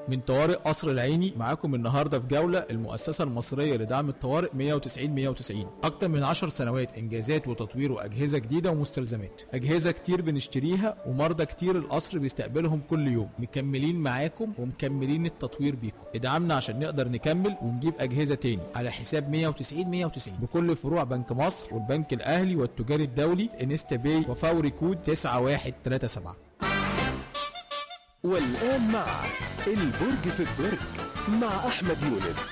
من طوارئ قصر العيني معاكم النهارده في جوله المؤسسه المصريه لدعم الطوارئ 190 190 اكتر من 10 سنوات انجازات وتطوير واجهزه جديده ومستلزمات اجهزه كتير بنشتريها ومرضى كتير القصر بيستقبلهم كل يوم مكملين معاكم ومكملين التطوير بيكم ادعمنا عشان نقدر نكمل ونجيب اجهزه تاني على حساب 190 190 بكل فروع بنك مصر والبنك الاهلي والتجاري الدولي انستا باي وفوري كود 9137 والآن مع البرج في الدرج مع أحمد يونس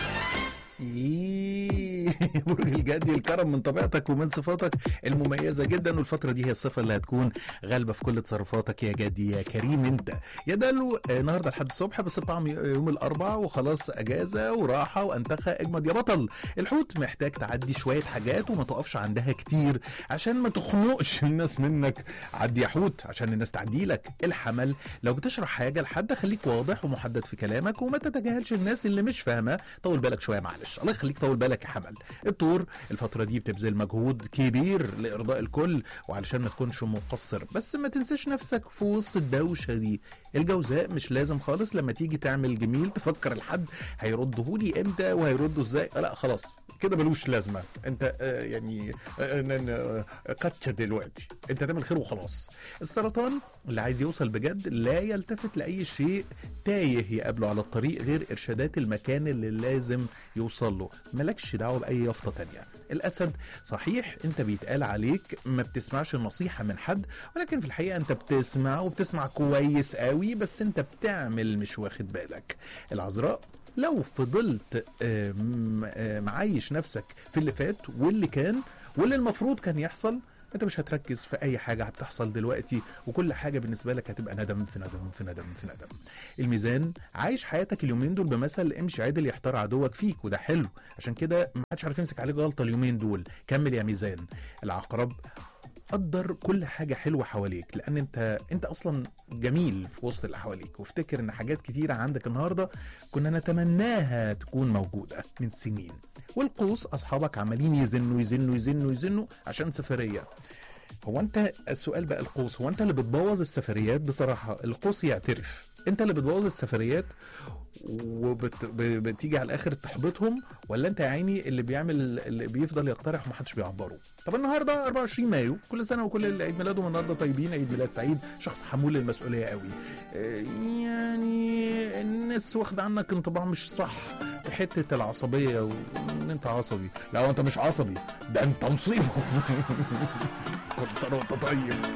إيه برج الجدي الكرم من طبيعتك ومن صفاتك المميزه جدا والفتره دي هي الصفه اللي هتكون غالبه في كل تصرفاتك يا جدي يا كريم انت يا دلو آه، النهارده لحد الصبح بس طعم يوم الاربعاء وخلاص اجازه وراحه وانتخى اجمد يا بطل الحوت محتاج تعدي شويه حاجات وما تقفش عندها كتير عشان ما تخنقش الناس منك عدي يا حوت عشان الناس تعدي لك الحمل لو بتشرح حاجه لحد خليك واضح ومحدد في كلامك وما تتجاهلش الناس اللي مش فاهمه طول بالك شويه معلش الله يخليك طول بالك يا حمل الطور الفتره دي بتبذل مجهود كبير لارضاء الكل وعلشان ما تكونش مقصر بس ما تنساش نفسك في وسط الدوشه دي الجوزاء مش لازم خالص لما تيجي تعمل جميل تفكر الحد هيردهولي امتى وهيرده ازاي لا خلاص كده ملوش لازمه انت آه، يعني آه، ن- ن- كاتشه دلوقتي انت تعمل خير وخلاص السرطان اللي عايز يوصل بجد لا يلتفت لاي شيء تايه يقابله على الطريق غير ارشادات المكان اللي لازم يوصل له مالكش دعوه باي يافطه تانية الاسد صحيح انت بيتقال عليك ما بتسمعش النصيحه من حد ولكن في الحقيقه انت بتسمع وبتسمع كويس قوي بس انت بتعمل مش واخد بالك العذراء لو فضلت آه، م- آه، معايش نفسك في اللي فات واللي كان واللي المفروض كان يحصل انت مش هتركز في اي حاجه بتحصل دلوقتي وكل حاجه بالنسبه لك هتبقى ندم في ندم في ندم في ندم الميزان عايش حياتك اليومين دول بمثل امشي عدل يحتار عدوك فيك وده حلو عشان كده ما حدش عارف يمسك عليك غلطه اليومين دول كمل يا ميزان العقرب قدر كل حاجة حلوة حواليك لأن أنت أنت أصلا جميل في وسط اللي حواليك وافتكر إن حاجات كتيرة عندك النهاردة كنا نتمناها تكون موجودة من سنين والقوس أصحابك عمالين يزنوا يزنوا يزنوا يزنوا عشان سفرية هو أنت السؤال بقى القوس هو أنت اللي بتبوظ السفريات بصراحة القوس يعترف أنت اللي بتبوظ السفريات وبتيجي على الاخر تحبطهم ولا انت يا عيني اللي بيعمل اللي بيفضل يقترح ومحدش بيعبره طب النهارده 24 مايو كل سنه وكل اللي عيد ميلادهم النهارده طيبين عيد ميلاد سعيد شخص حمول للمسؤوليه قوي آه، يعني الناس واخده عنك انطباع مش صح في حته العصبيه وان انت عصبي لا هو انت مش عصبي ده انت مصيبه كل سنه وانت طيب